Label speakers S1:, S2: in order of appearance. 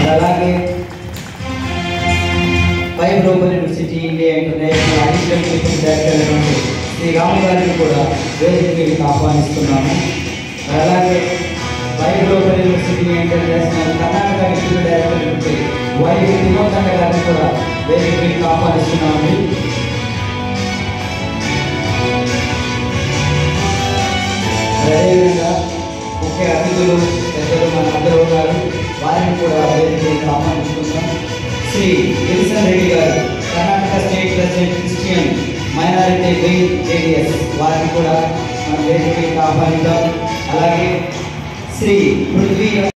S1: మరి అలాగే పై global university India international additional meeting director అయినటువంటి శ్రీ రాము గారిని కూడా వేదిక మీదకి ఆహ్వానిస్తున్నాము మరి అలాగే పై global university international Karnataka district director అయినటువంటి వై వినోదండ గారిని కూడా వేదిక మీదకి ఆహ్వానిస్తున్నాము మరి అదేవిధంగా ముఖ్య అతిథులు పెద్దలు మన అందరూ ఉన్నారు వారిని కూడా వేదిక మీదకి ఆహ్వానిస్తున్నాం శ్రీ విల్సన్ రెడ్డి గారు Karnataka state president Christian minority wing JDS వారిని కూడా మన వేదికకి ఆహ్వానిద్దాం అలాగే శ్రీ పృథ్వీ